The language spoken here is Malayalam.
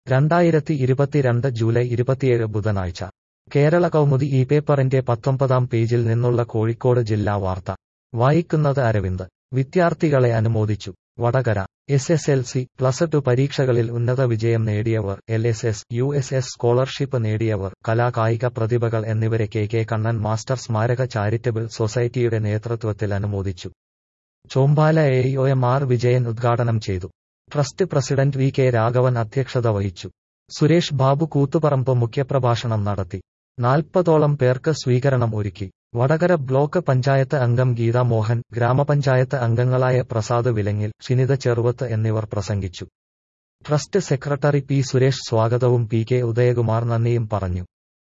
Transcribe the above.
രണ്ടായിരത്തി ഇരുപത്തിരണ്ട് ജൂലൈ ഇരുപത്തിയേഴ് ബുധനാഴ്ച കേരള കൗമുദി ഈ പേപ്പറിന്റെ പത്തൊമ്പതാം പേജിൽ നിന്നുള്ള കോഴിക്കോട് ജില്ലാ വാർത്ത വായിക്കുന്നത് അരവിന്ദ് വിദ്യാർത്ഥികളെ അനുമോദിച്ചു Vadakara S S L C plus two പരീക്ഷകളിൽ ഉന്നത വിജയം നേടിയവർ L S S U S S scholarship നേടിയവർ കലാകായിക പ്രതിഭകൾ എന്നിവരെ കെ കെ കണ്ണൻ മാസ്റ്റർ സ്മാരക ചാരിറ്റബിൾ സൊസൈറ്റിയുടെ നേതൃത്വത്തിൽ അനുമോദിച്ചു Chombala A O M R Vijayan ഉദ്ഘാടനം ചെയ്തു trust president V K Raghavan അധ്യക്ഷത വഹിച്ചു സുരേഷ് ബാബു കൂത്തുപറമ്പ് മുഖ്യപ്രഭാഷണം നടത്തി നാൽപ്പതോളം പേർക്ക് സ്വീകരണം ഒരുക്കി വടകര ബ്ലോക്ക് പഞ്ചായത്ത് അംഗം ഗീത മോഹൻ ഗ്രാമപഞ്ചായത്ത് അംഗങ്ങളായ പ്രസാദ് വിലങ്ങിൽ ഷിനിത ചെറുവത്ത് എന്നിവർ പ്രസംഗിച്ചു ട്രസ്റ്റ് സെക്രട്ടറി പി സുരേഷ് സ്വാഗതവും പി കെ ഉദയകുമാർ നന്ദിയും പറഞ്ഞു